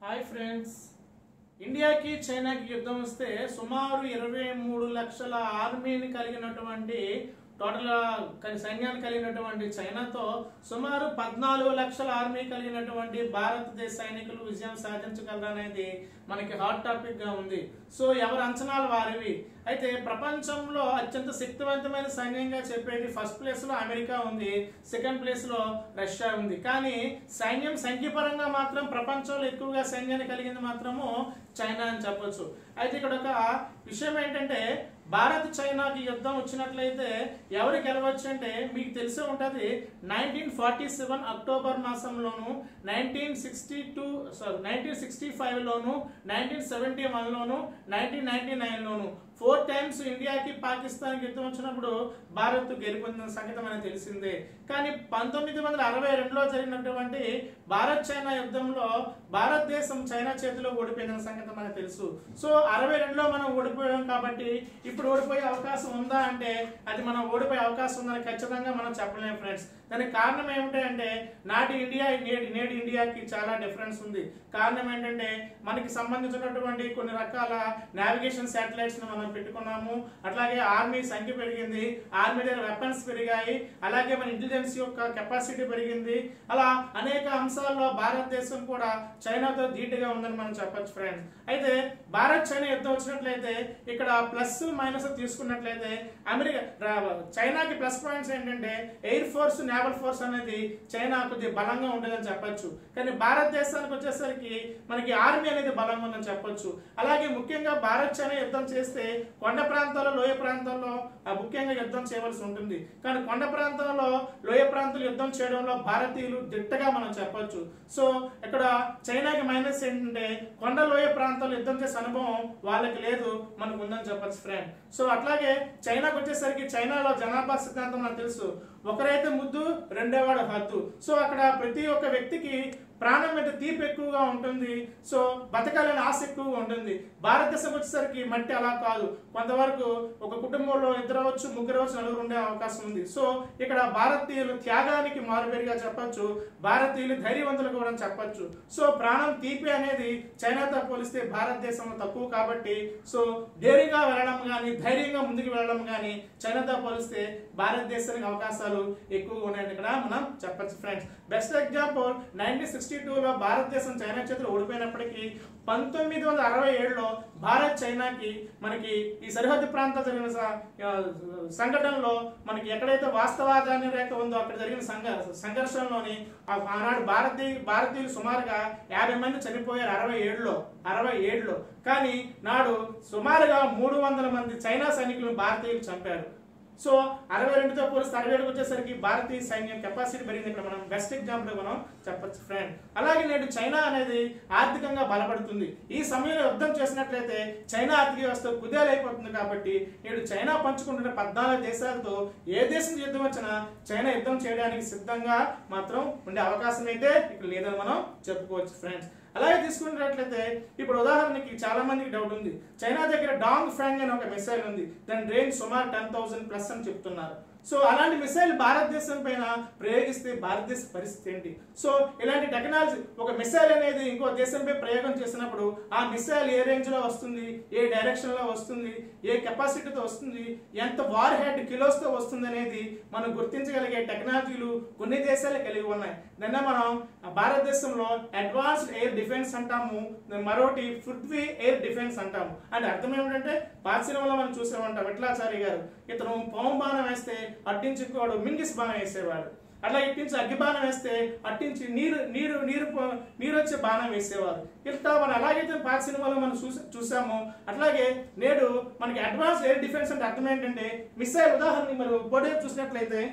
hi friends ఇండియాకి చైనాకి యుద్ధం వస్తే సుమారు ఇరవై మూడు లక్షల ఆర్మీని కలిగినటువంటి టోటల్ కలి- సైన్యాన్ని కలిగినటువంటి చైనాతో సుమారు పద్నాలుగు లక్షల ఆర్మీ కలిగినటువంటి భారతదేశ సైనికులు విజయం సాధించగలరనేది మనకి హాట్ టాపిక్ గా ఉంది సో ఎవరి అంచనాలు వారివి అయితే ప్రపంచంలో అత్యంత శక్తివంతమైన సైన్యంగా చెప్పేది ఫస్ట్ ప్లేస్ లో అమెరికా ఉంది సెకండ్ ప్లేస్ లో రష్యా ఉంది కానీ సైన్యం సంఖ్యపరంగా మాత్రం ప్రపంచంలో ఎక్కువగా సైన్యాన్ని కలిగింది మాత్రము చైనా అని చెప్పొచ్చు అయితే ఇక్కడ ఒక విషయం ఏంటంటే భారత్ చైనాకి యుద్ధం వచ్చినట్లయితే ఎవరు గెలవచ్చు అంటే మీకు తెలిసే ఉంటుంది నైన్టీన్ ఫార్టీ సెవెన్ అక్టోబర్ మాసంలోను nineteen sixty two sorry nineteen sixty ఫైవ్లోను నైన్టీన్ సెవెంటీ వన్లోను నైన్టీన్ నైన్టీ నైన్లోను ఫోర్ టైమ్స్ ఇండియాకి పాకిస్తాన్కి యుద్ధం వచ్చినప్పుడు భారత్ గెలుపొందిన సంగతి మనకు తెలిసిందే కానీ పంతొమ్మిది వందల అరవై రెండులో జరిగినటువంటి భారత్ చైనా యుద్ధంలో భారతదేశం చైనా చేతిలో ఓడిపోయిన సంగతి మనకు తెలుసు సో అరవై రెండులో మనం ఓడిపోయాం కాబట్టి ఇప్పుడు ఓడిపోయే అవకాశం ఉందా అంటే అది మనం ఓడిపోయే అవకాశం ఉందని ఖచ్చితంగా మనం చెప్పలేము ఫ్రెండ్స్ దానికి కారణం ఏమిటంటే నాటి ఇండియా నేటి నేటి ఇండియాకి చాలా డిఫరెన్స్ ఉంది కారణం ఏంటంటే మనకి సంబంధించినటువంటి కొన్ని రకాల నావిగేషన్ శాటిలైట్స్ ని మనం పెట్టుకున్నాము అట్లాగే ఆర్మీ సంఖ్య పెరిగింది ఆర్మీ దగ్గర వెపన్స్ పెరిగాయి అలాగే మన ఇంటెలిజెన్స్ యొక్క కెపాసిటీ పెరిగింది అలా అనేక అంశాల్లో భారతదేశం కూడా చైనాతో ధీటుగా ఉందని మనం చెప్పొచ్చు ఫ్రెండ్స్ అయితే భారత్ చైనా యుద్ధం వచ్చినట్లయితే ఇక్కడ ప్లస్ మైనస్ తీసుకున్నట్లయితే అమెరికా రా- చైనాకి ప్లస్ పాయింట్స్ ఏంటంటే ఎయిర్ ఫోర్స్ నేవల్ ఫోర్స్ అనేది చైనా కొద్దిగా బలంగా ఉండదని చెప్పొచ్చు కానీ భారతదేశానికి వచ్చేసరికి మనకి ఆర్మీ అనేది బలంగా ఉందని చెప్పొచ్చు అలాగే ముఖ్యంగా భారత్ చైనా యుద్ధం చేస్తే కొండ ప్రాంతాల్లో లోయ ప్రాంతాల్లో ఆ, ముఖ్యంగా యుద్ధం చేయవలసి ఉంటుంది కానీ కొండ ప్రాంతాల్లో లోయ ప్రాంతాలు యుద్ధం చేయడంలో భారతీయులు దిట్టగా మనం చెప్పొచ్చు సో ఇక్కడ చైనాకి మైనస్ ఏంటంటే కొండ లోయ ప్రాంతాల్లో యుద్ధం చేసే అనుభవం వాళ్ళకి లేదు మనకు ఉందని చెప్పొచ్చు ఫ్రెండ్ సో అట్లాగే చైనాకు వచ్చేసరికి చైనాలో జనాభా సిద్ధాంతం నాకు తెలుసు ఒకరైతే ముద్దు రెండేవాడు హద్దు సో అక్కడ ప్రతి ఒక్క వ్యక్తికి ప్రాణం మీద తీపి ఎక్కువగా ఉంటుంది సో బతకాలని ఆశ ఎక్కువగా ఉంటుంది భారతదేశం వచ్చేసరికి మట్టి అలా కాదు కొంతవరకు ఒక కుటుంబంలో ఇద్దరు అవ్వచ్చు ముగ్గురు అవ్వచ్చు నలుగురు ఉండే అవకాశం ఉంది సో ఇక్కడ భారతీయులు త్యాగానికి మారుపేరుగా చెప్పొచ్చు భారతీయులు ధైర్యవంతులు కూడా చెప్పొచ్చు సో ప్రాణం తీపి అనేది చైనాతో పోలిస్తే భారతదేశంలో తక్కువ కాబట్టి సో ధైర్యంగా వెళ్ళడం కానీ ధైర్యంగా ముందుకు వెళ్ళడం కానీ చైనాతో పోలిస్తే భారతదేశానికి అవకాశాలు ఎక్కువగా ఉన్నాయని ఇక్కడ మనం చెప్పొచ్చు friends best example nineteen sixty టూలో భారతదేశం చైనా చేతిలో ఓడిపోయినప్పటికీ పంతొమ్మిది వందల అరవై ఏడులో భారత్ చైనాకి మనకి ఈ సరిహద్దు ప్రాంతాలు జరిగిన స- ఆ, సంఘటనలో మనకి ఎక్కడైతే వాస్తవాదాన్ని రేఖ ఉందో అక్కడ జరిగిన సంఘ సంఘర్షణలోని ఆ ఆనాడు భారతీయ భారతీయులు సుమారుగా యాభై మంది చనిపోయారు అరవై ఏడులో అరవై ఏడులో కానీ నాడు సుమారుగా మూడు వందల మంది చైనా సైనికులను భారతీయులు చంపారు సో అరవై రెండుతో పోలిస్తే అరవై ఏడుకి వచ్చేసరికి భారతీయ సైన్యం కెపాసిటీ పెరిగింది ఇక్కడ మనం బెస్ట్ ఎగ్జాంపుల్ మనం చెప్పొచ్చు ఫ్రెండ్ అలాగే నేడు చైనా అనేది ఆర్థికంగా బలపడుతుంది ఈ సమయంలో యుద్ధం చేసినట్లయితే చైనా ఆర్థిక వ్యవస్థ కుదేలైపోతుంది కాబట్టి నేడు చైనా పంచుకుంటున్న పద్నాలుగు దేశాలతో ఏ దేశం యుద్ధం వచ్చినా చైనా యుద్ధం చేయడానికి సిద్ధంగా మాత్రం ఉండే అవకాశం అయితే ఇక్కడ లేదని మనం చెప్పుకోవచ్చు ఫ్రెండ్స్ అలాగే తీసుకున్నట్లయితే ఇప్పుడు ఉదాహరణకి చాలా మందికి డౌట్ ఉంది చైనా దగ్గర డాంగ్ ఫ్రాంగ్ అనే ఒక మిసైల్ ఉంది దాని రేంజ్ సుమారు టెన్ థౌసండ్ ప్లస్ అని చెప్తున్నారు సో అలాంటి మిసైల్ భారతదేశం పైన ప్రయోగిస్తే భారతదేశ పరిస్థితి ఏంటి సో ఇలాంటి టెక్నాలజీ ఒక మిసైల్ అనేది ఇంకో దేశంపై ప్రయోగం చేసినప్పుడు ఆ మిసైల్ ఏ రేంజ్ లో వస్తుంది ఏ డైరెక్షన్ లో వస్తుంది ఏ కెపాసిటీతో వస్తుంది ఎంత వార్ హెడ్ కిలోస్ తో వస్తుంది అనేది మనం గుర్తించగలిగే టెక్నాలజీలు కొన్ని దేశాలే కలిగి ఉన్నాయి దాన్ని మనం భారతదేశంలో అడ్వాన్స్డ్ ఎయిర్ డిఫెన్స్ అంటాము మరోటి పృథ్వీ ఎయిర్ డిఫెన్స్ అంటాము అంటే అర్థం ఏమిటంటే పాత సినిమాలో మనం చూసే ఉంటాం విట్లాచారి గారు ఇతను పాము బాణం వేస్తే అట్టించి ఇంకోడు మింగిస్ బాణం వేసేవాడు అట్లా ఇట్టించి అగ్గి బాణం వేస్తే అట్టించి నీరు నీరు నీరు పో- నీరు వచ్చే బాణం వేసేవారు ఇట్లా మనం అలాగైతే పాత సినిమాలో మనం చూసా చూసాము అట్లాగే నేడు మనకి అడ్వాన్స్ ఎయిర్ డిఫెన్స్ అంటే అర్థం ఏంటంటే మిసైల్ ఉదాహరణకి మరి పోటీ చూసినట్లయితే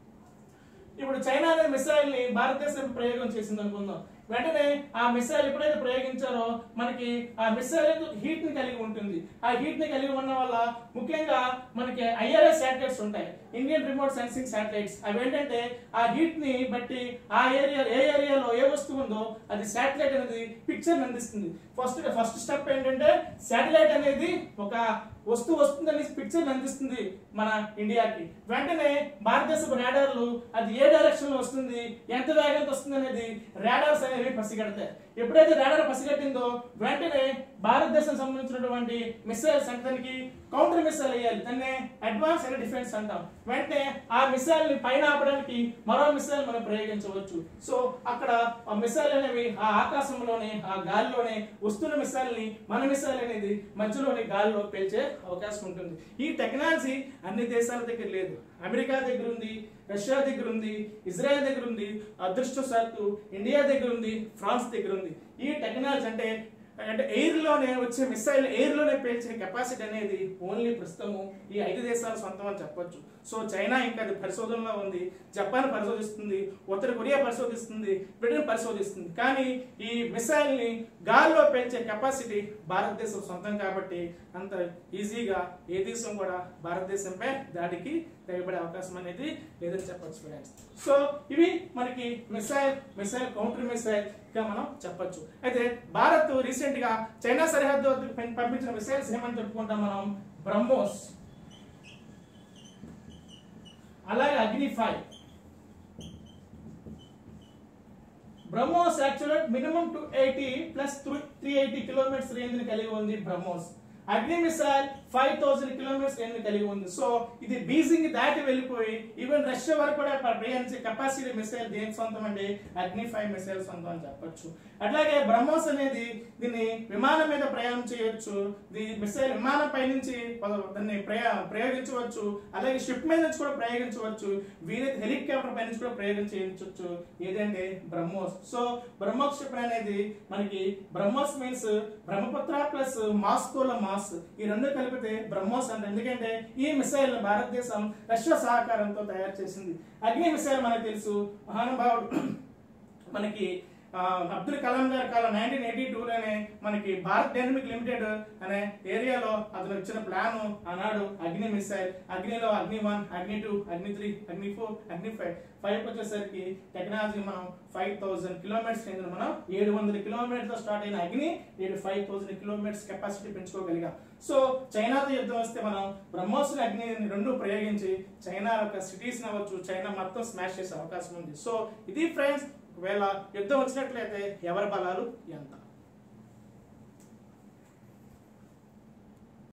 ఇప్పుడు చైనా అనే మిసైల్ ని భారతదేశం ప్రయోగం చేసింది అనుకుందాం వెంటనే ఆ మిసైల్ ఎప్పుడైతే ప్రయోగించారో మనకి ఆ మిసైల్ హీట్ ని కలిగి ఉంటుంది ఆ హీట్ ని కలిగి ఉండడం వల్ల ముఖ్యంగా మనకి ఐఆర్ఎస్ శాటిలైట్స్ ఉంటాయి ఇండియన్ రిమోట్ సెన్సింగ్ శాటిలైట్స్ అవి ఏంటంటే ఆ హీట్ ని బట్టి ఆ ఏరియా ఏ ఏరియాలో ఏ వస్తువు ఉందో అది శాటిలైట్ అనేది పిక్చర్ అందిస్తుంది ఫస్ట్ ఫస్ట్ స్టెప్ ఏంటంటే శాటిలైట్ అనేది ఒక వస్తువు వస్తుందని పిక్చర్ అందిస్తుంది మన ఇండియాకి వెంటనే భారతదేశపు రాడార్లు అది ఏ డైరెక్షన్ లో వస్తుంది ఎంత వేగంతో వస్తుంది అనేది రాడార్స్ అనేవి పసిగడతాయి ఎప్పుడైతే రాడార్ పసిగట్టిందో వెంటనే భారతదేశం సంబంధించినటువంటి మిసైల్స్ అంటే దానికి కౌంటర్ మిసైల్ వేయాలి దాన్ని అడ్వాన్స్ ఎయిర్ డిఫెన్స్ అంటాం వెంటనే ఆ మిసైల్ ని పైన ఆపడానికి మరో మిసైల్ మనం ప్రయోగించవచ్చు సో అక్కడ ఆ మిసైల్ అనేవి ఆ ఆకాశంలోనే ఆ గాలిలోనే వస్తున్న మిసైల్ ని మన మిసైల్ అనేది మధ్యలోని గాలిలో పేల్చే అవకాశం ఉంటుంది ఈ టెక్నాలజీ అన్ని దేశాల దగ్గర లేదు అమెరికా దగ్గర ఉంది రష్యా దగ్గర ఉంది ఇజ్రాయెల్ దగ్గర ఉంది అదృష్టవశాత్తు ఇండియా దగ్గర ఉంది ఫ్రాన్స్ దగ్గర ఉంది ఈ టెక్నాలజీ అంటే అంటే ఎయిర్ లోనే వచ్చే మిసైల్ ఎయిర్ లోనే పేల్చే కెపాసిటీ అనేది ఓన్లీ ప్రస్తుతము ఈ ఐదు దేశాల సొంతం అని చెప్పొచ్చు సో చైనా ఇంకా అది పరిశోధనలో ఉంది జపాన్ పరిశోధిస్తుంది ఉత్తర కొరియా పరిశోధిస్తుంది బ్రిటన్ పరిశోధిస్తుంది కానీ ఈ మిసైల్ ని గాల్లో పేల్చే కెపాసిటీ భారతదేశం సొంతం కాబట్టి అంత ఈజీగా ఏ దేశం కూడా భారతదేశంపై దాడికి తెగబడే అవకాశం అనేది లేదని చెప్పొచ్చు ఫ్రెండ్స్ సో ఇవి మనకి మిసైల్ మిసైల్ కౌంటర్ మిసైల్ గా మనం చెప్పొచ్చు అయితే భారత్ రీసెంట్ గా చైనా సరిహద్దు వద్దకు పం- పంపించిన మిసైల్స్ ఏమని చెప్పుకుంటాం మనం బ్రహ్మోస్ అలాగే Agni five BrahMos actual minimum two eighty plus three eighty kilometres range ని కలిగి ఉంది BrahMos Agni missile five thousand kilometres range ని కలిగి ఉంది సో ఇది బీజింగ్ దాటి వెళ్ళిపోయి ఈవెన్ రష్యా వరకు కూడా ప్ర- ప్రయాణించే కెపాసిటీ మిసైల్ దేనికి సొంతం అండి అగ్ని ఫైవ్ మిసైల్ సొంతం అని చెప్పొచ్చు అట్లాగే బ్రహ్మోస్ అనేది దీన్ని విమానం మీద ప్రయాణం చేయొచ్చు ఈ మిసైల్ విమానం పై నుంచి ప- దాన్ని ప్రయా ప్రయోగించవచ్చు అలాగే షిప్ మీద నుంచి కూడా ప్రయోగించవచ్చు వీలైతే హెలికాప్టర్ పై నుంచి కూడా ప్రయోగించవచ్చు ఏదంటే బ్రహ్మోస్ సో బ్రహ్మోస్ షిప్ అనేది మనకి బ్రహ్మోస్ మీన్స్ బ్రహ్మపుత్ర ప్లస్ మాస్కోలో మాస్ ఈ రెండు కలిపితే బ్రహ్మోస్ అంటే ఎందుకంటే ఈ మిసైల్ భారతదేశం రష్యా సహకారంతో తయారు చేసింది అగ్ని మిసైల్ మనకు తెలుసు మహానుభావుడు మనకి ఆ, అబ్దుల్ కలాం గారి కాలం నైన్టీన్ ఎయిటీ టూలోనే మనకి భారత్ డైనమిక్ లిమిటెడ్ అనే ఏరియాలో అతను ఇచ్చిన ప్లాన్ ఆనాడు అగ్ని మిసైల్ అగ్నిలో అగ్ని వన్ అగ్ని టూ అగ్ని three Agni four Agni five five వచ్చేసరికి టెక్నాలజీ మనం ఫైవ్ థౌసండ్ కిలోమీటర్స్ కింద మనం ఏడు వందల కిలోమీటర్తో స్టార్ట్ అయిన అగ్ని నేడు ఫైవ్ థౌసండ్ కిలోమీటర్స్ కెపాసిటీ పెంచుకోగలిగాం సో చైనాతో యుద్ధం వస్తే మనం బ్రహ్మోస్ అగ్ని రెండు ప్రయోగించి చైనా యొక్క సిటీస్ అవ్వచ్చు చైనా మొత్తం స్మాష్ చేసే అవకాశం ఉంది సో ఇది ఫ్రెండ్స్ ఒకవేళ యుద్ధం వచ్చినట్లయితే ఎవరి బలాలు ఎంత